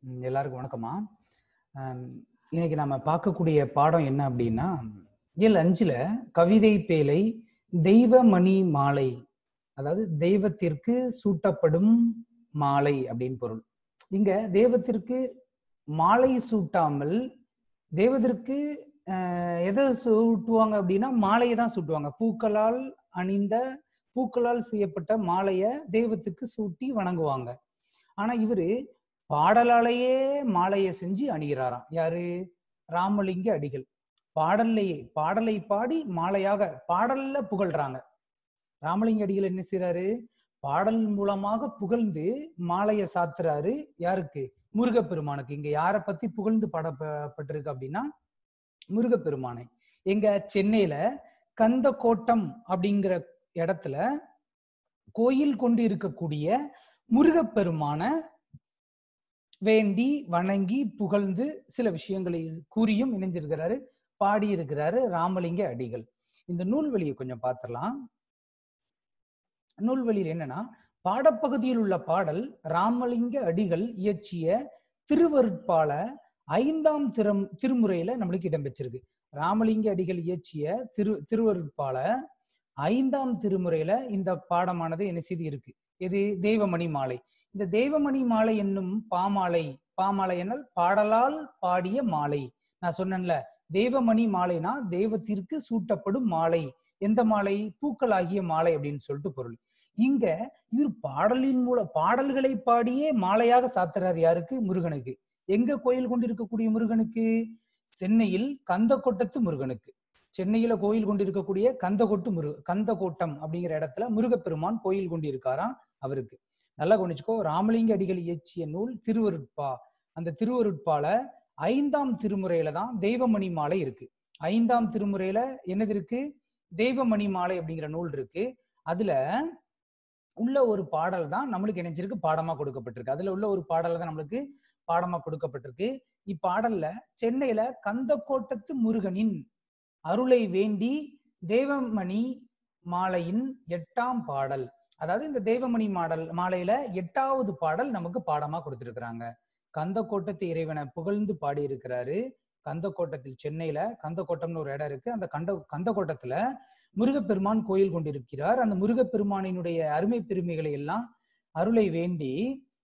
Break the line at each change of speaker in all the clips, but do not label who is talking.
ம், எல்லாருக்கும் வணக்கம்மா ஆம், இன்னைக்கு நம்ம பார்க்கக்கூடிய பாடம் என்ன அப்படின்னா இயல் அஞ்சுல கவிதை பேழை தெய்வமணி மாலை அதாவது தெய்வத்திற்கு சூட்டப்படும் மாலை அப்படின்னு பொருள் இங்க தெய்வத்திற்கு மாலை சூட்டாமல் தெய்வத்திற்கு ஆஹ், எதை சூட்டுவாங்க அப்படின்னா மாலையை தான் சூட்டுவாங்க பூக்களால் அணிந்த பூக்களால் செய்யப்பட்ட மாலையை தெய்வத்துக்கு சூட்டி வணங்குவாங்க ஆனா இவரு பாடலாலேயே மாலையை செஞ்சு அணிகிறாராம் யாரு ராமலிங்க அடிகள் பாடல்லையே பாடலை பாடி மாலையாக பாடல்ல புகழ்றாங்க ராமலிங்க அடிகள் என்ன செய்றாரு பாடல் மூலமாக புகழ்ந்து மாலையை சாத்துறாரு யாருக்கு முருகப்பெருமானுக்கு இங்க யாரை பத்தி புகழ்ந்து பாடப்பட்டிருக்கு அப்படின்னா முருகப்பெருமானை எங்க சென்னையில கந்தக்கோட்டம் அப்படிங்கிற இடத்துல கோயில் கொண்டு இருக்கக்கூடிய முருகப்பெருமான வேண்டி வணங்கி புகழ்ந்து சில விஷயங்களை கூறியும் இணைஞ்சிருக்கிறாரு பாடியிருக்கிறாரு ராமலிங்க அடிகள் இந்த நூல்வெளியை கொஞ்சம் பார்த்துடலாம் நூல்வெளியில் என்னன்னா பாடப்பகுதியில் உள்ள பாடல் ராமலிங்க அடிகள் இயற்றிய திருவருட்பால ஐந்தாம் திறம் திருமுறையில நம்மளுக்கு இடம்பெற்றிருக்கு ராமலிங்க அடிகள் இயற்றிய திரு திருவருட்பால ஐந்தாம் திருமுறையில இந்த பாடமானது என்ன செய்து இருக்கு இது தெய்வமணி மாலை இந்த தெய்வமணி மாலை என்னும் பாமாலை பாமாலை என்னல் பாடலால் பாடிய மாலை நான் சொன்னேன்ல தெய்வமணி மாலைனா தெய்வத்திற்கு சூட்டப்படும் மாலை எந்த மாலை பூக்களாகிய மாலை அப்படின்னு சொல்லிட்டு பொருள் இங்க இவர் பாடலின் மூலம் பாடல்களை பாடியே மாலையாக சாத்துறார் யாருக்கு முருகனுக்கு எங்க கோயில் கொண்டிருக்கக்கூடிய முருகனுக்கு சென்னையில் கந்தக்கோட்டத்து முருகனுக்கு சென்னையில கோயில் கொண்டிருக்கக்கூடிய கந்தகோட்டு முரு கந்தகோட்டம் அப்படிங்கிற இடத்துல முருகப்பெருமான் கோயில் கொண்டிருக்காராம் அவருக்கு நல்லா கவனிச்சுக்கோ ராமலிங்க அடிகள் இயற்றிய நூல் திருவருட்பா அந்த திருவருட்பால ஐந்தாம் திருமுறையில தான் தெய்வமணி மாலை இருக்கு ஐந்தாம் திருமுறையில என்னது இருக்கு தெய்வமணி மாலை அப்படிங்கிற நூல் இருக்கு அதுல உள்ள ஒரு பாடல் தான் நம்மளுக்கு இணைஞ்சிருக்கு பாடமா கொடுக்கப்பட்டிருக்கு அதுல உள்ள ஒரு பாடல் தான் நம்மளுக்கு பாடமா கொடுக்கப்பட்டிருக்கு இப்பாடல்ல சென்னையில கந்தக்கோட்டத்து முருகனின் அருளை வேண்டி தேவமணி மாலையின் எட்டாம் பாடல் அதாவது இந்த தெய்வமணி மாடல் மாலையில எட்டாவது பாடல் நமக்கு பாடமா கொடுத்திருக்கிறாங்க கந்தக்கோட்டத்து இறைவனை புகழ்ந்து பாடி இருக்கிறாரு கந்தக்கோட்டத்தில் சென்னையில கந்தக்கோட்டம்னு ஒரு இடம் இருக்கு அந்த கண்ட கந்தக்கோட்டத்துல முருகப்பெருமான் கோயில் கொண்டிருக்கிறார் அந்த முருகப்பெருமானினுடைய அருமை பெருமைகளை எல்லாம் அருளை வேண்டி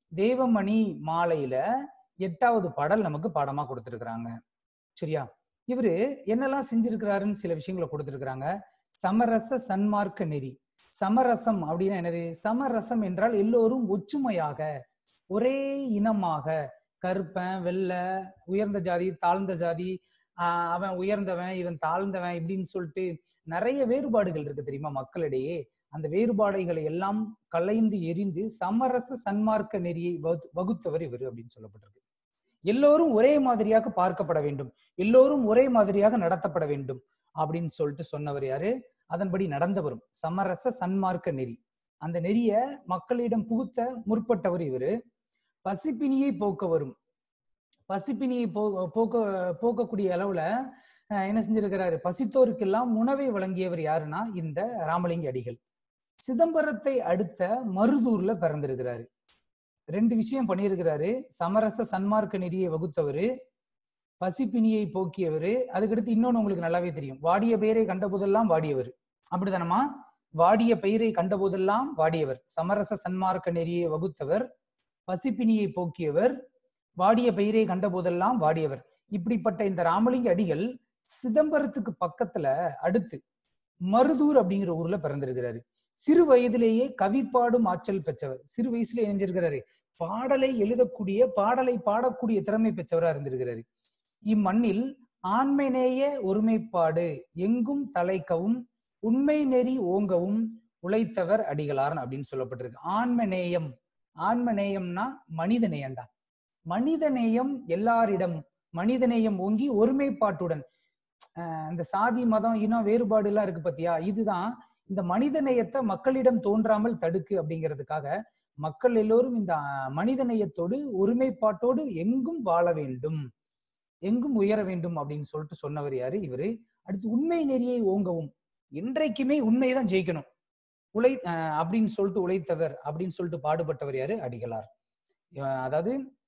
தேவமணி மாலையில எட்டாவது பாடல் நமக்கு பாடமா கொடுத்திருக்கிறாங்க சரியா இவரு என்னெல்லாம் செஞ்சிருக்கிறாருன்னு சில விஷயங்களை கொடுத்திருக்கிறாங்க சமரச சன்மார்க்க நெறி சமரசம் அப்படின்னா என்னது சமரசம் என்றால் எல்லோரும் ஒற்றுமையாக ஒரே இனமாக கருப்பன் வெள்ளை உயர்ந்த ஜாதி தாழ்ந்த ஜாதி ஆஹ் அவன் உயர்ந்தவன் இவன் தாழ்ந்தவன் இப்படின்னு சொல்லிட்டு நிறைய வேறுபாடுகள் இருக்கு தெரியுமா மக்களிடையே அந்த வேறுபாடுகளை எல்லாம் கலைந்து எரிந்து சமரச சன்மார்க்க நெறியை வகு- வகுத்தவர் இவர் அப்படின்னு சொல்லப்பட்டிருக்கு எல்லோரும் ஒரே மாதிரியாக பார்க்கப்பட வேண்டும் எல்லோரும் ஒரே மாதிரியாக நடத்தப்பட வேண்டும் அப்படின்னு சொல்லிட்டு சொன்னவர் யாரு அதன்படி நடந்தவரும் சமரச சன்மார்க்க நெறி அந்த நெறிய மக்களிடம் புகுத்த முற்பட்டவர் இவரு பசிப்பினியை போக்க வரும் பசிப்பினியை போ போக்க போக்கக்கூடிய அளவுல அஹ், என்ன செஞ்சிருக்கிறாரு பசித்தோருக்கெல்லாம் உணவை வழங்கியவர் யாருன்னா இந்த ராமலிங்க அடிகள் சிதம்பரத்தை அடுத்த மருதூர்ல பிறந்திருக்கிறாரு ரெண்டு விஷயம் பண்ணியிருக்கிறாரு சமரச சன்மார்க்க நெறியை வகுத்தவர் பசிப்பினியை போக்கியவர் அதுக்கடுத்து இன்னொன்னு உங்களுக்கு நல்லாவே தெரியும் வாடிய பெயரை கண்டபோதெல்லாம் வாடியவர் அப்படிதானமா வாடிய பெயரை கண்டபோதெல்லாம் வாடியவர் சமரச சன்மார்க்க நெறியை வகுத்தவர் பசிப்பினியை போக்கியவர் வாடிய பெயரை கண்டபோதெல்லாம் வாடியவர் இப்படிப்பட்ட இந்த ராமலிங்க அடிகள் சிதம்பரத்துக்கு பக்கத்துல அடுத்து மருதூர் அப்படிங்கிற ஊர்ல பிறந்திருக்கிறாரு சிறு வயதிலேயே கவி பாடும் ஆற்றல் பெற்றவர் சிறு வயசுல இணைஞ்சிருக்கிறாரு பாடலை எழுதக்கூடிய பாடலை பாடக்கூடிய திறமை பெற்றவரா இருந்திருக்கிறாரு இம்மண்ணில் ஆண்மைநேய ஒருமைப்பாடு எங்கும் தலைக்கவும் உண்மை நெறி ஓங்கவும் உழைத்தவர் அடிகளார் அப்படின்னு சொல்லப்பட்டிருக்கு ஆண்மநேயம் ஆண்மநேயம்னா மனித நேயம்டா மனித நேயம் எல்லாரிடம் மனித நேயம் ஓங்கி ஒருமைப்பாட்டுடன் அஹ் இந்த சாதி மதம் இனம் வேறுபாடு எல்லாம் இருக்கு பாத்தியா இதுதான் இந்த மனித நேயத்தை மக்களிடம் தோன்றாமல் தடுக்கு அப்படிங்கிறதுக்காக மக்கள் எல்லோரும் இந்த அஹ், மனித நேயத்தோடு ஒருமைப்பாட்டோடு எங்கும் வாழ வேண்டும் எங்கும் உயர வேண்டும் அப்படின்னு சொல்லிட்டு சொன்னவர் யாரு இவரு அடுத்து உண்மை நெறியை ஓங்கவும் இன்றைக்குமே உண்மைதான் ஜெயிக்கணும் உழை அஹ் அப்படின்னு சொல்லிட்டு உழைத்தவர் அப்படின்னு சொல்லிட்டு பாடுபட்டவர் யாரு அடிகளார் அஹ் அதாவது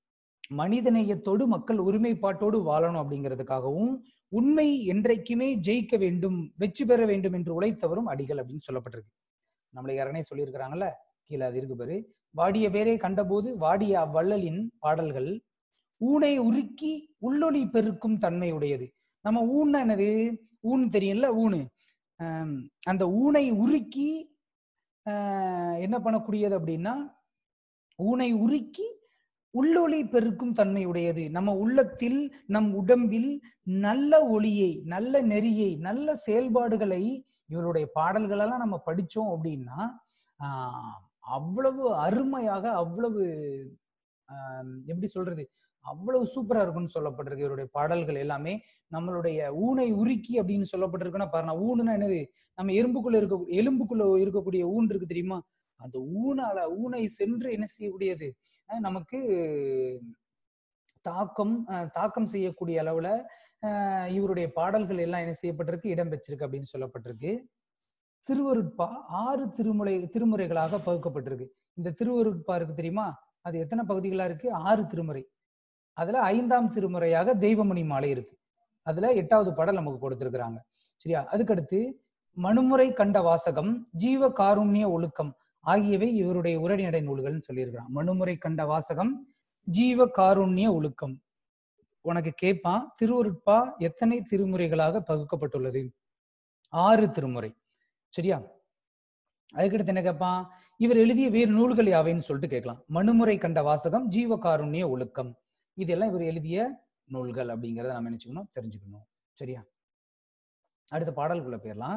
மனிதநேயத்தோடு மக்கள் ஒருமைப்பாட்டோடு வாழணும் அப்படிங்கிறதுக்காகவும் உண்மை என்றைக்குமே ஜெயிக்க வேண்டும் வெற்றி பெற வேண்டும் என்று உழைத்தவரும் அடிகள் அப்படின்னு சொல்லப்பட்டிருக்கு நம்மளை யாரனே சொல்லியிருக்கிறாங்கல்ல கீழே அது இருக்கு பாரு வாடிய பேரை கண்டபோது வாடிய அவ்வள்ளலின் பாடல்கள் ஊனை உருக்கி உள்ளொளி பெருக்கும் தன்மை உடையது நம்ம ஊன்னா என்னது ஊன் தெரியும்ல ஊனு ஆம், அந்த ஊனை உருக்கி ஆஹ், என்ன பண்ணக்கூடியது அப்படின்னா ஊனை உருக்கி உள்ளொளி பெருக்கும் தன்மை உடையது நம்ம உள்ளத்தில் நம் உடம்பில் நல்ல ஒளியை நல்ல நெறியை நல்ல செயல்பாடுகளை இவருடைய பாடல்களெல்லாம் நம்ம படிச்சோம் அப்படின்னா ஆஹ், அவ்வளவு அருமையாக அவ்வளவு ஆஹ், எப்படி சொல்றது அவ்வளவு சூப்பரா இருக்கும்னு சொல்லப்பட்டிருக்கு இவருடைய பாடல்கள் எல்லாமே நம்மளுடைய ஊனை உருக்கி அப்படின்னு சொல்லப்பட்டிருக்குன்னா பாருங்க ஊனுன்னா என்னது நம்ம எறும்புக்குள்ள இருக்க எலும்புக்குள்ள இருக்கக்கூடிய ஊன் இருக்கு தெரியுமா அந்த ஊனால ஊனை சென்று என்ன செய்யக்கூடியது அஹ் நமக்கு தாக்கம் அஹ் தாக்கம் செய்யக்கூடிய அளவுல அஹ் இவருடைய பாடல்கள் எல்லாம் என்ன செய்யப்பட்டிருக்கு இடம் பெற்றிருக்கு அப்படின்னு சொல்லப்பட்டிருக்கு திருவருட்பா ஆறு திருமுறை திருமுறைகளாக பகுக்கப்பட்டிருக்கு இந்த திருவருட்பா இருக்கு தெரியுமா அது எத்தனை பகுதிகளா இருக்கு ஆறு திருமுறை அதுல ஐந்தாம் திருமுறையாக தெய்வமணி மாலை இருக்கு அதுல எட்டாவது பாடல் நமக்கு கொடுத்திருக்கிறாங்க சரியா அதுக்கடுத்து மனுமுறை கண்ட வாசகம் ஜீவ காருண்ய ஒழுக்கம் ஆகியவை இவருடைய உரைநடை நூல்கள்னு சொல்லியிருக்கிறான் மனுமுறை கண்ட வாசகம் ஜீவ காருண்ய ஒழுக்கம் உனக்கு கேட்பான் திருவருட்பா எத்தனை திருமுறைகளாக பகுக்கப்பட்டுள்ளது ஆறு திருமுறை சரியா அதுக்கடுத்து என்ன கேட்பான் இவர் எழுதிய வேறு நூல்கள் யாவைன்னு சொல்லிட்டு கேட்கலாம் மனுமுறை கண்ட வாசகம் ஜீவ காருண்ய ஒழுக்கம் இதெல்லாம் இவர் எழுதிய நூல்கள் அப்படிங்கிறத நம்ம நினைச்சுக்கணும் தெரிஞ்சுக்கணும் சரியா அடுத்த பாடல்குள்ள போயிடலாம்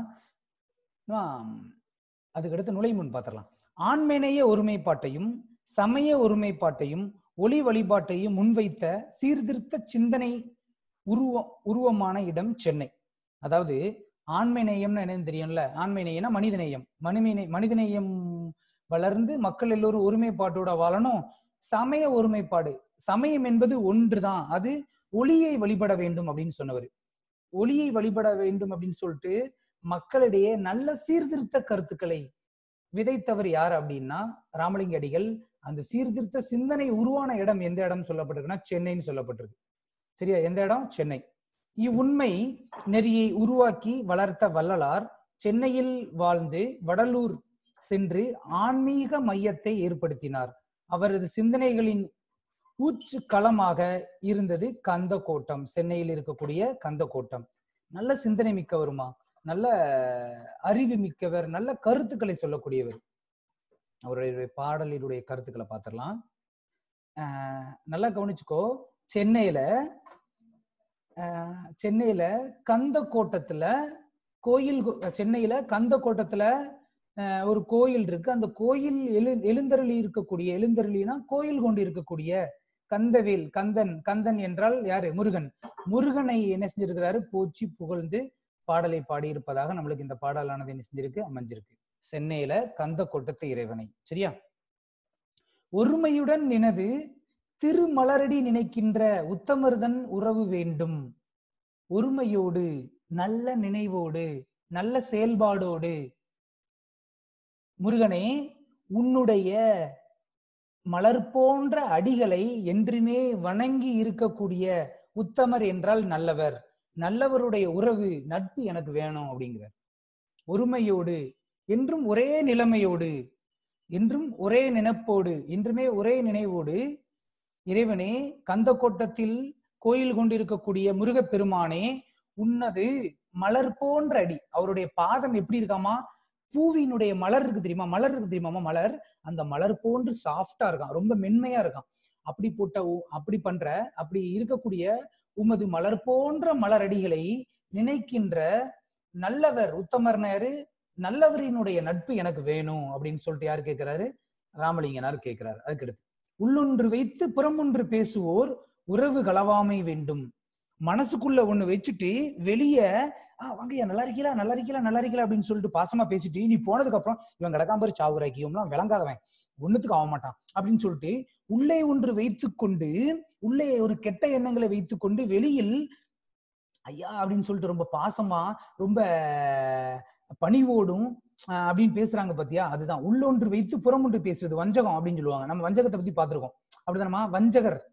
ஆம், அதுக்கடுத்து நுழைமுன் பார்த்துடலாம் ஆண்மேனைய ஒருமைப்பாட்டையும் சமய ஒருமைப்பாட்டையும் ஒளி வழிபாட்டையும் முன்வைத்த சீர்திருத்த சிந்தனை உருவ உருவமான இடம் சென்னை அதாவது ஆண்மை நேயம்னு என்னன்னு தெரியும்ல ஆண்மை நேயம்னா மனிதநேயம் மனிதநே மனிதநேயம் வளர்ந்து மக்கள் எல்லோரும் ஒருமைப்பாட்டோட வாழணும் சமய ஒருமைப்பாடு சமயம் என்பது ஒன்றுதான் அது ஒளியை வழிபட வேண்டும் அப்படின்னு சொன்னவர் ஒளியை வழிபட வேண்டும் அப்படின்னு சொல்லிட்டு மக்களிடையே நல்ல சீர்திருத்த கருத்துக்களை விதைத்தவர் யார் அப்படின்னா ராமலிங்க அடிகள் அந்த சீர்திருத்த சிந்தனை உருவான இடம் எந்த இடம் சொல்லப்பட்டிருக்குன்னா சென்னைன்னு சொல்லப்பட்டிருக்கு சரியா எந்த இடம் சென்னை இவ்வுண்மை நெறியை உருவாக்கி வளர்த்த வள்ளலார் சென்னையில் வாழ்ந்து வடலூர் சென்று ஆன்மீக மையத்தை ஏற்படுத்தினார் அவரது சிந்தனைகளின் ஊச்சு களமாக இருந்தது கந்த கோட்டம் சென்னையில் இருக்கக்கூடிய கந்த கோட்டம் நல்ல சிந்தனை மிக்கவருமா நல்ல அறிவு மிக்கவர் நல்ல கருத்துக்களை சொல்லக்கூடியவர் அவருடைய பாடலினுடைய கருத்துக்களை பார்த்திடலாம் ஆஹ் நல்லா கவனிச்சுக்கோ சென்னையில ஆஹ் சென்னையில கந்த கோட்டத்துல கோயில் கோ- சென்னையில கந்த கோட்டத்துல ஆஹ் ஒரு கோயில் இருக்கு அந்த கோயில் எழு எழுந்தருளி இருக்கக்கூடிய எழுந்தருளினா கோயில் கொண்டு இருக்கக்கூடிய கந்தவேல் கந்தன் கந்தன் என்றால் யாரு முருகன் முருகனை என்ன செஞ்சிருக்கிறாரு போற்றி புகழ்ந்து பாடலை பாடியிருப்பதாக நம்மளுக்கு இந்த பாடலானது என்ன செஞ்சிருக்கு அமைஞ்சிருக்கு சென்னையில கந்த கோட்டத்து இறைவனை சரியா ஒருமையுடன் நினது திருமலரடி நினைக்கின்ற உத்தமர்தன் உறவு வேண்டும் ஒருமையோடு நல்ல நினைவோடு நல்ல செயல்பாடோடு முருகனே உன்னுடைய மலர் போன்ற அடிகளை என்றுமே வணங்கி இருக்கக்கூடிய உத்தமர் என்றால் நல்லவர் நல்லவருடைய உறவு நட்பு எனக்கு வேணும் அப்படிங்கிறார் ஒருமையோடு என்றும் ஒரே நிலைமையோடு என்றும் ஒரே நினைப்போடு என்றுமே ஒரே நினைவோடு இறைவனே கந்த கோட்டத்தில் கோயில் கொண்டிருக்கக்கூடிய முருகப்பெருமானே உன்னது மலர் போன்ற அடி அவருடைய பாதம் எப்படி இருக்காமா பூவினுடைய மலர் இருக்கு தெரியுமா மலர் இருக்கு தெரியுமாமா மலர் அந்த மலர் போன்று சாஃப்டா இருக்கான் ரொம்ப மென்மையா இருக்கான் அப்படி போட்ட உ- அப்படி பண்ற அப்படி இருக்கக்கூடிய உமது மலர் போன்ற மலரடிகளை நினைக்கின்ற நல்லவர் உத்தமர்னாரு நல்லவரினுடைய நட்பு எனக்கு வேணும் அப்படின்னு சொல்லிட்டு யார் கேட்கிறாரு ராமலிங்கனார் கேட்கிறாரு அதுக்கடுத்து உள்ளொன்று வைத்து புறமொன்று பேசுவோர் உறவு களவாமை வேண்டும் மனசுக்குள்ள ஒண்ணு வச்சுட்டு வெளிய ஆ வாங்கய்யா நல்லா இருக்கீங்களா நல்லா இருக்கீங்களா நல்லா இருக்கீங்களா அப்படின்னு சொல்லிட்டு பாசமா பேசிட்டு நீ போனதுக்கு அப்புறம் இவன் கிடக்காம்பரி சாவுராக்கியம்லாம் விளங்காதவன் ஒண்ணுத்துக்கு ஆக மாட்டான் அப்படின்னு சொல்லிட்டு உள்ளே ஒன்று வைத்துக்கொண்டு உள்ளே ஒரு கெட்ட எண்ணங்களை வைத்துக்கொண்டு வெளியில் ஐயா அப்படின்னு சொல்லிட்டு ரொம்ப பாசமா ரொம்ப பணிவோடும் ஆஹ் அப்படின்னு பேசுறாங்க பாத்தியா அதுதான் உள்ளொன்று வைத்து புறமொன்று பேசுவது வஞ்சகம் அப்படின்னு சொல்லுவாங்க நம்ம வஞ்சகத்தை பத்தி பார்த்திருக்கோம் அப்படிதானமா வஞ்சகர்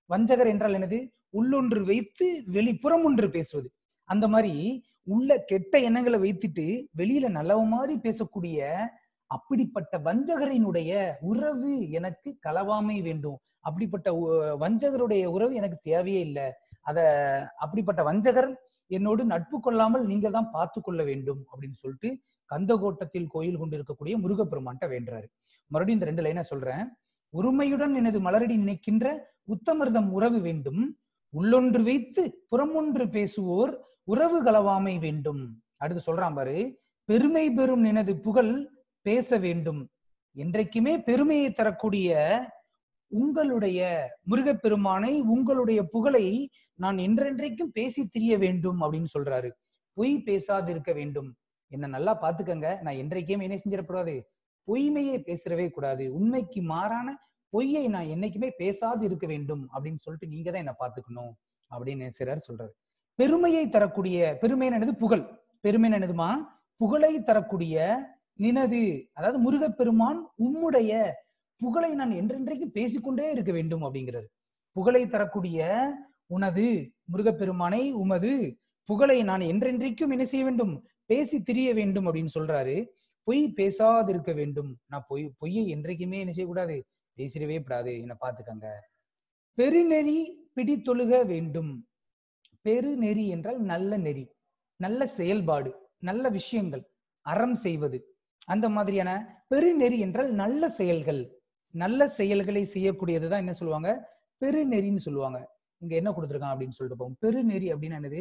வஞ்சகர் என்றால் என்னது உள்ளொன்று வைத்து வெளிப்புறம் ஒன்று பேசுவது அந்த மாதிரி உள்ள கெட்ட எண்ணங்களை வைத்துட்டு வெளியில நல்லவ மாதிரி பேசக்கூடிய அப்படிப்பட்ட வஞ்சகரினுடைய உறவு எனக்கு களவாமை வேண்டும் அப்படிப்பட்ட உ- வஞ்சகருடைய உறவு எனக்கு தேவையே இல்லை அத அப்படிப்பட்ட வஞ்சகர் என்னோடு நட்பு கொள்ளாமல் நீங்க தான் பார்த்து கொள்ள வேண்டும் அப்படின்னு சொல்லிட்டு கந்தகோட்டத்தில் கோயில் கொண்டு இருக்கக்கூடிய முருகப்பெருமான்ட்ட வேண்டுறாரு மறுபடியும் இந்த ரெண்டு லைனா சொல்றேன் ஒருமையுடன் எனது மலரடி நினைக்கின்ற உத்தமர்தம் உறவு வேண்டும் உள்ளொன்று வைத்து புறமொன்று பேசுவோர் உறவு களவாமை வேண்டும் அடுத்து சொல்றான் பாரு பெருமை பெறும் எனது புகழ் பேச வேண்டும் என்றைக்குமே பெருமையை தரக்கூடிய உங்களுடைய முருகப்பெருமானை உங்களுடைய புகழை நான் என்றென்றைக்கும் பேசி திரிய வேண்டும் அப்படின்னு சொல்றாரு பொய் பேசாது இருக்க வேண்டும் என்ன நல்லா பாத்துக்கங்க நான் என்றைக்குமே என்ன செஞ்சிடக்கூடாது பொய்மையை பேசுறவே கூடாது உண்மைக்கு மாறான பொய்யை நான் என்னைக்குமே பேசாது இருக்க வேண்டும் அப்படின்னு சொல்லிட்டு நீங்க தான் என்ன பாத்துக்கணும் அப்படின்னு சிலர் சொல்றாரு பெருமையை தரக்கூடிய பெருமை என்னது புகழ் பெருமை என்னதுமா புகழை தரக்கூடிய நினது அதாவது முருகப்பெருமான் உம்முடைய புகழை நான் என்றென்றைக்கும் பேசிக்கொண்டே இருக்க வேண்டும் அப்படிங்கிறாரு புகழை தரக்கூடிய உனது முருகப்பெருமானை உமது புகழை நான் என்றென்றைக்கும் என்ன செய்ய வேண்டும் பேசி திரிய வேண்டும் அப்படின்னு சொல்றாரு பொய் பேசாதிருக்க வேண்டும் நான் பொய் பொய்யை என்றைக்குமே என்ன செய்யக்கூடாது பேசிடவே கூடாது என்ன பாத்துக்கங்க பெருநெறி பிடித்தொழுக வேண்டும் பெருநெறி என்றால் நல்ல நெறி நல்ல செயல்பாடு நல்ல விஷயங்கள் அறம் செய்வது அந்த மாதிரியான பெருநெறி என்றால் நல்ல செயல்கள் நல்ல செயல்களை செய்யக்கூடியதுதான் என்ன சொல்லுவாங்க பெருநெறின்னு சொல்லுவாங்க இங்க என்ன கொடுத்துருக்கான் அப்படின்னு சொல்லிட்டு போவோம் பெருநெறி அப்படின்னா என்னது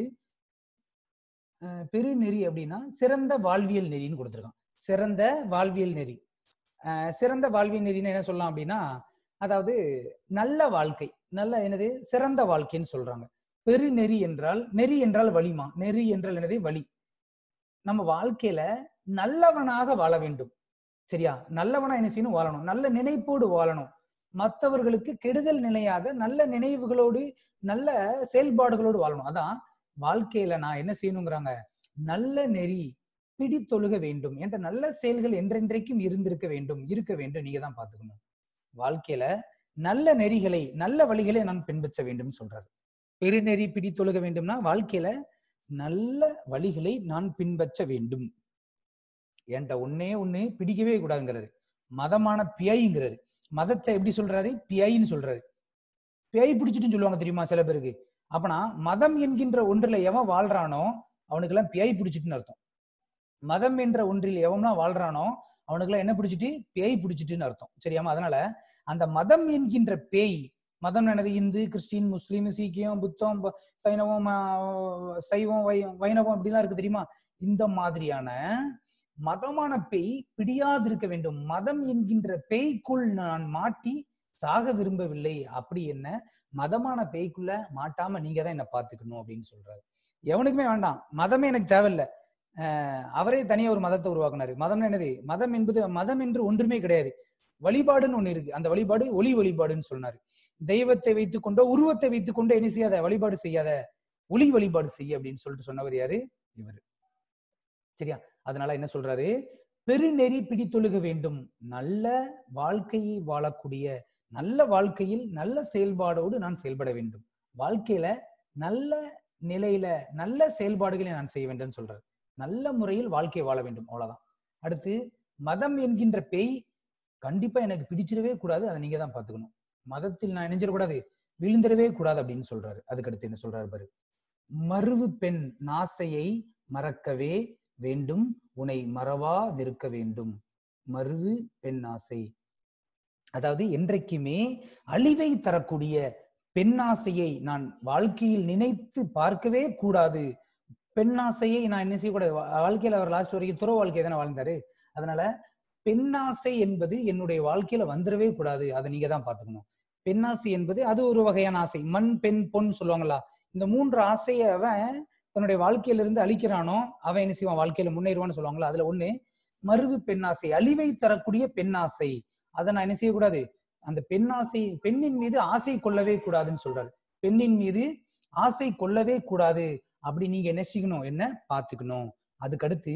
அஹ் பெருநெறி அப்படின்னா சிறந்த வாழ்வியல் நெறின்னு கொடுத்துருக்கான் சிறந்த வாழ்வியல் நெறி அஹ் சிறந்த வாழ்வியல் நெறின்னு என்ன சொல்லலாம் அப்படின்னா அதாவது நல்ல வாழ்க்கை நல்ல என்னது சிறந்த வாழ்க்கைன்னு சொல்றாங்க பெருநெறி என்றால் நெறி என்றால் வலிமா நெறி என்றால் என்னது வழி நம்ம வாழ்க்கையில நல்லவனாக வாழ வேண்டும் சரியா நல்லவனா என்ன செய்யணும் வாழணும் நல்ல நினைப்போடு வாழணும் மற்றவர்களுக்கு கெடுதல் நினையாத நல்ல நினைவுகளோடு நல்ல செயல்பாடுகளோடு வாழணும் அதான் வாழ்க்கையில நான் என்ன செய்யணுங்கிறாங்க நல்ல நெறி பிடித்தொழுக வேண்டும் என்ற நல்ல செயல்கள் என்றென்றைக்கும் இருந்திருக்க வேண்டும் இருக்க வேண்டும் நீங்க தான் பாத்துக்கணும் வாழ்க்கையில நல்ல நெறிகளை நல்ல வழிகளை நான் பின்பற்ற வேண்டும் சொல்றாரு பெருநெறி பிடித்தொழுக வேண்டும்னா வாழ்க்கையில நல்ல வழிகளை நான் பின்பற்ற வேண்டும் என்கிட்ட ஒன்னே ஒண்ணு பிடிக்கவே கூடாதுங்கிறாரு மதமான பியைங்கிறாரு மதத்தை எப்படி சொல்றாரு பியைன்னு சொல்றாரு பியை பிடிச்சிட்டுன்னு சொல்லுவாங்க தெரியுமா சில பேருக்கு அப்பனா மதம் என்கின்ற ஒன்றுல எவன் வாழ்றானோ அவனுக்கெல்லாம் பியை பிடிச்சிட்டுன்னு அர்த்தம் மதம் என்ற ஒன்றில் எவனா வாழ்றானோ அவனுக்கெல்லாம் என்ன பிடிச்சிட்டு பேய் பிடிச்சிட்டுன்னு அர்த்தம் சரியாமா அதனால அந்த மதம் என்கின்ற பேய் மதம் என்னது இந்து கிறிஸ்டின் முஸ்லீம் சீக்கியம் புத்தம் ப- சைனவம் ஆஹ், சைவம் வை வைணவம் அப்படிலாம் இருக்கு தெரியுமா இந்த மாதிரியான மதமான பேய் பிடியாது இருக்க வேண்டும் மதம் என்கின்ற பேய்க்குள் நான் மாட்டி சாக விரும்பவில்லை அப்படி என்ன மதமான பேய்க்குள்ள மாட்டாம நீங்க தான் என்ன பாத்துக்கணும் அப்படின்னு சொல்றாரு எவனுக்குமே வேண்டாம் மதமே எனக்கு தேவையில்லை ஆஹ் அவரே தனியா ஒரு மதத்தை உருவாக்குனாரு மதம்னா என்னது மதம் என்பது மதம் என்று ஒன்றுமே கிடையாது வழிபாடுன்னு ஒண்ணு இருக்கு அந்த வழிபாடு ஒளி வழிபாடுன்னு சொன்னாரு தெய்வத்தை வைத்துக்கொண்டோ உருவத்தை வைத்துக்கொண்டோ என்ன செய்யாத வழிபாடு செய்யாத ஒளி வழிபாடு செய்ய அப்படின்னு சொல்லிட்டு சொன்னவர் யாரு இவர் சரியா அதனால என்ன சொல்றாரு பெருநெறி பிடித்தொழுக வேண்டும் நல்ல வாழ்க்கையை வாழக்கூடிய நல்ல வாழ்க்கையில் நல்ல செயல்பாடோடு நான் செயல்பட வேண்டும் வாழ்க்கையில நல்ல நிலையில நல்ல செயல்பாடுகளை நான் செய்ய வேண்டும் சொல்றாரு நல்ல முறையில் வாழ்க்கை வாழ வேண்டும் அவ்வளவுதான் அடுத்து மதம் என்கின்ற பேய் கண்டிப்பா எனக்கு பிடிச்சிடவே கூடாது அதை நீங்க தான் பாத்துக்கணும் மதத்தில் நான் இணைஞ்சிடக்கூடாது விழுந்திடவே கூடாது அப்படின்னு சொல்றாரு அதுக்கு அடுத்து என்ன சொல்றாரு பாரு மருவு பெண் நாசையை மறக்கவே வேண்டும் உனை மறவாதிருக்க வேண்டும் மருவு பெண் ஆசை அதாவது என்றைக்குமே அழிவை தரக்கூடிய பெண்ணாசையை நான் வாழ்க்கையில் நினைத்து பார்க்கவே கூடாது பெண்ணாசையை நான் என்ன செய்யக்கூடாது வா- வாழ்க்கையில அவர் லாஸ்ட் வரைக்கும் துறவு வாழ்க்கை தானே வாழ்ந்தாரு அதனால பெண்ணாசை என்பது என்னுடைய வாழ்க்கையில வந்துடவே கூடாது அதை நீங்க தான் பாத்துக்கணும் பெண்ணாசை என்பது அது ஒரு வகையான ஆசை மண் பெண் பொன் சொல்லுவாங்களா இந்த மூன்று ஆசையை அவன் தன்னுடைய வாழ்க்கையில இருந்து அழிக்கிறானோ அவன் என்ன செய்வான் வாழ்க்கையில முன்னேறுவான்னு சொல்லுவாங்களா அதுல ஒண்ணு மருவு பெண்ணாசை அழிவை தரக்கூடிய பெண்ணாசை அதை நான் என்ன செய்யக்கூடாது அந்த பெண்ணாசை பெண்ணின் மீது ஆசை கொள்ளவே கூடாதுன்னு சொல்றாரு பெண்ணின் மீது ஆசை கொள்ளவே கூடாது அப்படி நீங்க என்ன செய்யணும் என்ன பாத்துக்கணும் அதுக்கடுத்து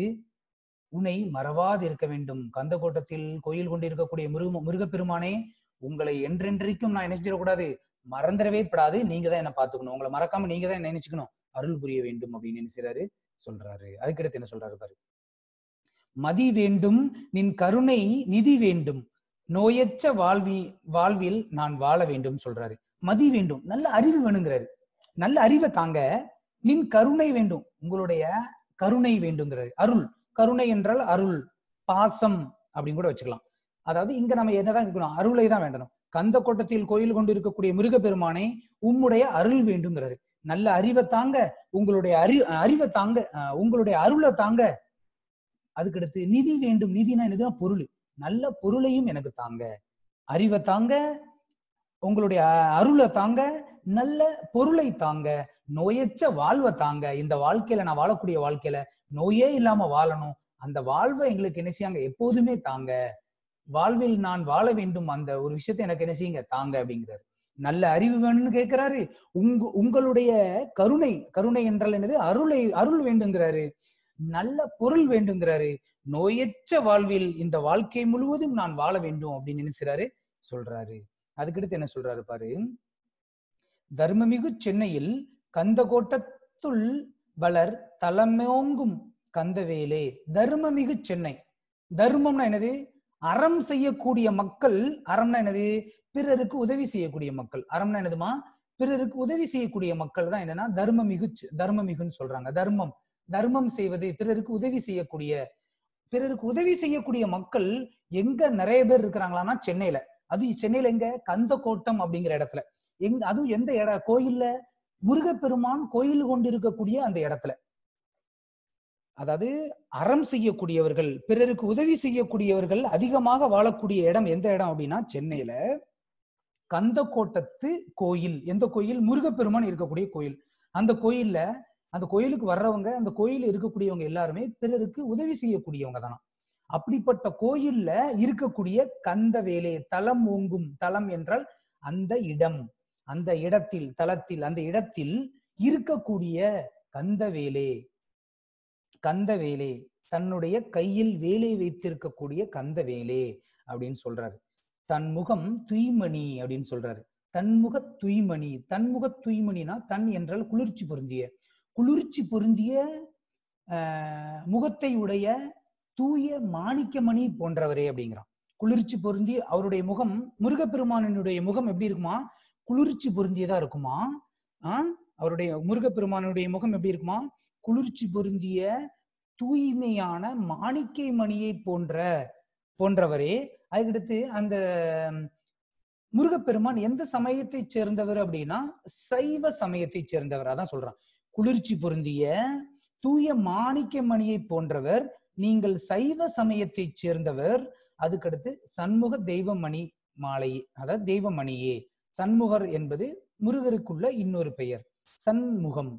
உன்னை மறவாது இருக்க வேண்டும் கந்தக்கோட்டத்தில் கோயில் கொண்டு இருக்கக்கூடிய மிருக மிருகப்பெருமானே உங்களை என்றென்றைக்கும் நான் என்ன செய்யக்கூடாது மறந்துடவே படாது நீங்க தான் என்ன பாத்துக்கணும் உங்களை மறக்காம நீங்க தான் என்ன நினைச்சுக்கணும் அருள் புரிய வேண்டும் அப்படின்னு நினைச்சாரு சொல்றாரு அதுக்கடுத்து என்ன சொல்றாரு பாரு மதி வேண்டும் நின் கருணை நிதி வேண்டும் நோயற்ற வாழ்வி வாழ்வில் நான் வாழ வேண்டும் சொல்றாரு மதி வேண்டும் நல்ல அறிவு வேணுங்கிறாரு நல்ல அறிவை தாங்க நின் கருணை வேண்டும் உங்களுடைய கருணை வேண்டுங்கிறாரு அருள் கருணை என்றால் அருள் பாசம் அப்படின்னு கூட வச்சுக்கலாம் அதாவது இங்க நம்ம என்னதான் இருக்கணும் அருளை தான் வேண்டணும் கந்த கோட்டத்தில் கோயில் கொண்டு இருக்கக்கூடிய முருகப்பெருமானை உம்முடைய அருள் வேண்டுங்கிறாரு நல்ல அறிவை தாங்க உங்களுடைய அறி அறிவை தாங்க அஹ், உங்களுடைய அருளை தாங்க அதுக்கடுத்து நிதி வேண்டும் நிதினா என்னதுன்னா பொருள் நல்ல பொருளையும் எனக்கு தாங்க அறிவை தாங்க உங்களுடைய அ- அருளை தாங்க நல்ல பொருளை தாங்க நோயற்ற வாழ்வை தாங்க இந்த வாழ்க்கையில நான் வாழக்கூடிய வாழ்க்கையில நோயே இல்லாம வாழணும் அந்த வாழ்வை எங்களுக்கு என்ன செய்யாங்க எப்போதுமே தாங்க வாழ்வில் நான் வாழ வேண்டும் அந்த ஒரு விஷயத்தை எனக்கு என்ன செய்யுங்க தாங்க அப்படிங்கிறாரு நல்ல அறிவு வேணும்னு கேட்கிறாரு உங்க உங்களுடைய கருணை கருணை என்றால் என்னது அருளை அருள் வேண்டுங்கிறாரு நல்ல பொருள் வேண்டுங்கிறாரு நோயற்ற வாழ்வில் இந்த வாழ்க்கை முழுவதும் நான் வாழ வேண்டும் அப்படின்னு நினைக்கிறாரு சொல்றாரு அதுக்கடுத்து என்ன சொல்றாரு பாரு தர்மமிகு சென்னையில் கந்தகோட்டத்துள் வளர் தலமோங்கும் கந்தவேலே தர்மமிகு சென்னை தர்மம்னா என்னது அறம் செய்யக்கூடிய மக்கள் அறம்னா என்னது பிறருக்கு உதவி செய்யக்கூடிய மக்கள் அறம்னா என்னதுமா பிறருக்கு உதவி செய்யக்கூடிய மக்கள் தான் என்னன்னா தர்மமிகு செ- தர்மமிகுன்னு சொல்றாங்க தர்மம் தர்மம் செய்வது பிறருக்கு உதவி செய்யக்கூடிய பிறருக்கு உதவி செய்யக்கூடிய மக்கள் எங்க நிறைய பேர் இருக்கிறாங்களான்னா சென்னையில அது சென்னையில எங்க கந்தக்கோட்டம் அப்படிங்கிற இடத்துல எங்க அதுவும் எந்த இட கோயில்ல முருகப்பெருமான் கோயில் கொண்டு இருக்கக்கூடிய அந்த இடத்துல அதாவது அறம் செய்யக்கூடியவர்கள் பிறருக்கு உதவி செய்யக்கூடியவர்கள் அதிகமாக வாழக்கூடிய இடம் எந்த இடம் அப்படின்னா சென்னையில கந்தக்கோட்டத்து கோயில் எந்த கோயில் முருகப்பெருமான் இருக்கக்கூடிய கோயில் அந்த கோயில்ல அந்த கோயிலுக்கு வர்றவங்க அந்த கோயில் இருக்கக்கூடியவங்க எல்லாருமே பிறருக்கு உதவி செய்யக்கூடியவங்க தானா அப்படிப்பட்ட கோயில்ல இருக்கக்கூடிய கந்த வேலை தலம் ஓங்கும் தலம் என்றால் அந்த இடம் அந்த இடத்தில் தலத்தில் அந்த இடத்தில் இருக்கக்கூடிய கந்த வேலே கந்த வேலே தன்னுடைய கையில் வேலை வைத்திருக்கக்கூடிய கந்த வேலே அப்படின்னு சொல்றாரு தன் முகம் துய்மணி அப்படின்னு சொல்றாரு தன்முக துய்மணி தன்முக துய்மணினா தன் என்றால் குளிர்ச்சி பொருந்திய குளிர்ச்சி பொருந்திய ஆஹ், முகத்தை உடைய தூய மாணிக்கமணி போன்றவரே அப்படிங்கிறான் குளிர்ச்சி பொருந்தி அவருடைய முகம் முருகப்பெருமானினுடைய முகம் எப்படி இருக்குமா குளிர்ச்சி பொருந்தியதா இருக்குமா ஆஹ் அவருடைய முருகப்பெருமானுடைய முகம் எப்படி இருக்குமா குளிர்ச்சி பொருந்திய தூய்மையான மாணிக்கை மணியை போன்ற போன்றவரே அதுக்கடுத்து அந்த ம், முருகப்பெருமான் எந்த சமயத்தைச் சேர்ந்தவர் அப்படின்னா சைவ சமயத்தைச் சேர்ந்தவர் அதான் சொல்றான் குளிர்ச்சி பொருந்திய தூய மாணிக்க மணியை போன்றவர் நீங்கள் சைவ சமயத்தைச் சேர்ந்தவர் அதுக்கடுத்து சண்முக தெய்வமணி மாலை அதாவது தெய்வமணியே சண்முகர் என்பது முருகருக்குள்ள இன்னொரு பெயர் சண்முகம்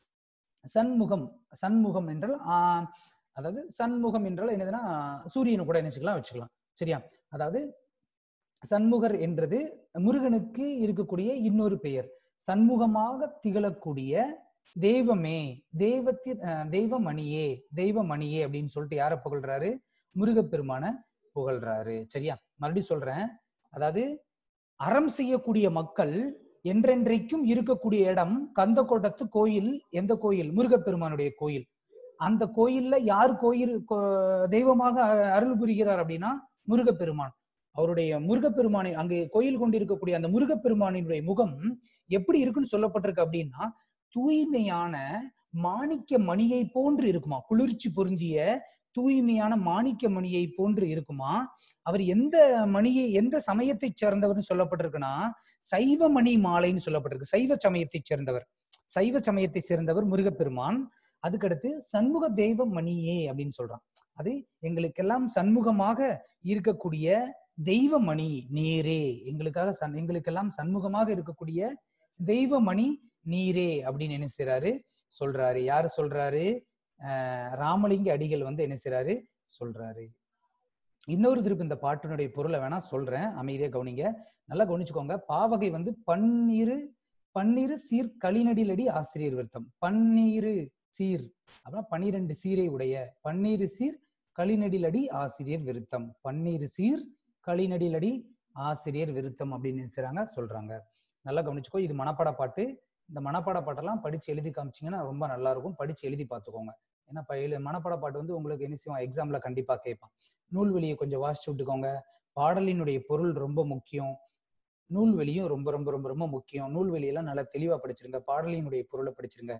சண்முகம் சண்முகம் என்றால் ஆஹ், அதாவது சண்முகம் என்றால் என்னதுன்னா சூரியனை கூட என்ன வச்சுக்கலாம் வச்சுக்கலாம் சரியா அதாவது சண்முகர் என்றது முருகனுக்கு இருக்கக்கூடிய இன்னொரு பெயர் சண்முகமாக திகழக்கூடிய தெய்வமே தெய்வத்தின் அஹ், தெய்வமணியே தெய்வமணியே அப்படின்னு சொல்லிட்டு யாரை புகழ்றாரு முருகப்பெருமான புகழ்றாரு சரியா மறுபடியும் சொல்றேன் அதாவது அறம் செய்யக்கூடிய மக்கள் என்றென்றைக்கும் இருக்கக்கூடிய இடம் கந்தக்கோட்டத்து கோயில் எந்த கோயில் முருகப்பெருமானுடைய கோயில் அந்த கோயில்ல யார் கோயில் கோ- தெய்வமாக அ- அருள் புரிகிறார் அப்படின்னா முருகப்பெருமான் அவருடைய முருகப்பெருமானை அங்கு கோயில் கொண்டிருக்கக்கூடிய அந்த முருகப்பெருமானினுடைய முகம் எப்படி இருக்குன்னு சொல்லப்பட்டிருக்கு அப்படின்னா தூய்மையான மாணிக்க மணியை போன்று இருக்குமா குளிர்ச்சி பொருந்திய தூய்மையான மாணிக்க மணியை போன்று இருக்குமா அவர் எந்த மணியை எந்த சமயத்தைச் சேர்ந்தவர்னு சொல்லப்பட்டிருக்குன்னா சைவ மணி மாலைன்னு சொல்லப்பட்டிருக்கு சைவ சமயத்தைச் சேர்ந்தவர் சைவ சமயத்தை சேர்ந்தவர் முருகப்பெருமான் அதுக்கடுத்து சண்முக தெய்வ மணியே அப்படின்னு சொல்றான் அது எங்களுக்கெல்லாம் சண்முகமாக இருக்கக்கூடிய தெய்வமணி நேரே எங்களுக்காக சன் எங்களுக்கெல்லாம் சண்முகமாக இருக்கக்கூடிய தெய்வமணி நீரே அப்படின்னு என்ன செய்றாரு சொல்றாரு யாரு சொல்றாரு ஆஹ் ராமலிங்க அடிகள் வந்து என்ன செய்றாரு சொல்றாரு இன்னொரு திருப்பி இந்த பாட்டினுடைய பொருளை வேணா சொல்றேன் அமைதியா கவனிங்க நல்லா கவனிச்சுக்கோங்க பாவகை வந்து பன்னிரு பன்னிரு சீர் களிநடிலடி ஆசிரியர் விருத்தம் பன்னிரு சீர் அப்படின்னா பன்னிரண்டு சீரை உடைய பன்னிரு சீர் களிநடிலடி ஆசிரியர் விருத்தம் பன்னிரு சீர் களிநடிலடி ஆசிரியர் விருத்தம் அப்படின்னு நினைச்சாங்க சொல்றாங்க நல்லா கவனிச்சுக்கோ இது மனப்பாட பாட்டு இந்த மனப்பாட பாட்டெல்லாம் படிச்சு எழுதி காமிச்சிங்கன்னா ரொம்ப நல்லா இருக்கும் படிச்சு எழுதி பார்த்துக்கோங்க ஏன்னா இப்ப எழு- மனப்பாட பாட்டு வந்து உங்களுக்கு என்ன செய்வான் எக்ஸாம்ல கண்டிப்பா கேட்பான் நூல்வெளியை கொஞ்சம் வாசிச்சு விட்டுக்கோங்க பாடலினுடைய பொருள் ரொம்ப முக்கியம் நூல்வெளியும் ரொம்ப ரொம்ப ரொம்ப ரொம்ப முக்கியம் நூல்வெளியெல்லாம் நல்லா தெளிவா படிச்சிருங்க பாடலினுடைய பொருளை படிச்சிருங்க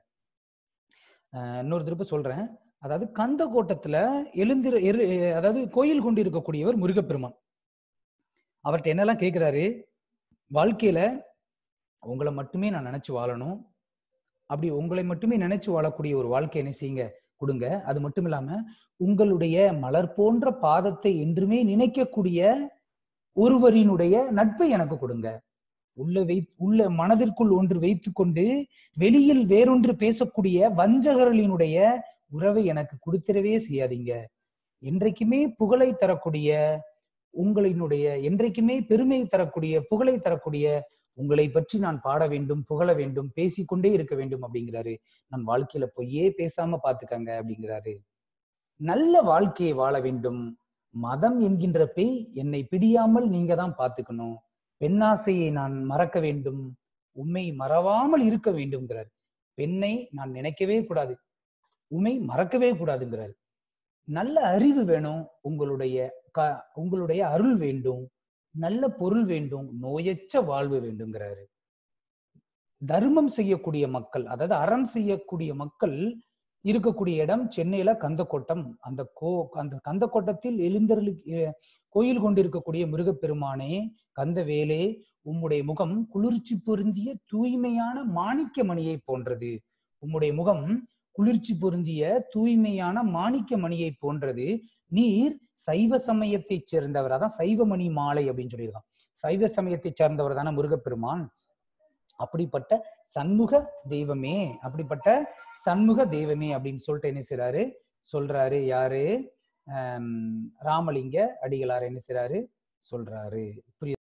அஹ் இன்னொரு திருப்ப சொல்றேன் அதாவது கந்த கோட்டத்துல எழுந்திர எரு அதாவது கோயில் கொண்டு இருக்கக்கூடியவர் முருகப்பெருமான் அவர்கிட்ட என்னெல்லாம் கேட்கிறாரு வாழ்க்கையில உங்களை மட்டுமே நான் நினைச்சு வாழணும் அப்படி உங்களை மட்டுமே நினைச்சு வாழக்கூடிய ஒரு வாழ்க்கை என்ன செய்யுங்க கொடுங்க அது மட்டும் இல்லாம உங்களுடைய மலர் போன்ற பாதத்தை என்றுமே நினைக்கக்கூடிய ஒருவரினுடைய நட்பை எனக்கு கொடுங்க உள்ள வை உள்ள மனதிற்குள் ஒன்று வைத்துக்கொண்டு வெளியில் வேறொன்று பேசக்கூடிய வஞ்சகர்களினுடைய உறவை எனக்கு கொடுத்திடவே செய்யாதீங்க என்றைக்குமே புகழை தரக்கூடிய உங்களினுடைய என்றைக்குமே பெருமை தரக்கூடிய புகழை தரக்கூடிய உங்களை பற்றி நான் பாட வேண்டும் புகழ வேண்டும் பேசிக்கொண்டே இருக்க வேண்டும் அப்படிங்கிறாரு நான் வாழ்க்கையில பொய்யே பேசாம பாத்துக்கங்க அப்படிங்கிறாரு நல்ல வாழ்க்கையை வாழ வேண்டும் மதம் என்கின்ற பேய் என்னை பிடியாமல் நீங்க தான் பாத்துக்கணும் பெண்ணாசையை நான் மறக்க வேண்டும் உண்மை மறவாமல் இருக்க வேண்டும்ங்கிறார் பெண்ணை நான் நினைக்கவே கூடாது உண்மை மறக்கவே கூடாதுங்கிறார் நல்ல அறிவு வேணும் உங்களுடைய க உங்களுடைய அருள் வேண்டும் நல்ல பொருள் வேண்டும் நோயற்ற வாழ்வு வேண்டுங்கிறாரு தர்மம் செய்யக்கூடிய மக்கள் அதாவது அறம் செய்யக்கூடிய மக்கள் இருக்கக்கூடிய இடம் சென்னையில கந்தக்கோட்டம் அந்த கோ அந்த கந்தக்கோட்டத்தில் எழுந்தருளி எ- கோயில் கொண்டிருக்கக்கூடிய முருகப்பெருமானே கந்தவேலே உம்முடைய முகம் குளிர்ச்சி பொருந்திய தூய்மையான மாணிக்க மணியை போன்றது உம்முடைய முகம் குளிர்ச்சி பொருந்திய தூய்மையான மாணிக்க மணியை போன்றது நீர் சைவ சமயத்தைச் சேர்ந்தவர் அதான் சைவமணி மாலை அப்படின்னு சொல்லியிருக்கான் சைவ சமயத்தைச் சேர்ந்தவர் தானே முருகப்பெருமான் அப்படிப்பட்ட சண்முக தெய்வமே அப்படிப்பட்ட சண்முக தெய்வமே அப்படின்னு சொல்லிட்டு என்ன செய்றாரு சொல்றாரு யாரு ஆம், ராமலிங்க அடிகளார் என்ன செய்றாரு சொல்றாரு புரியுது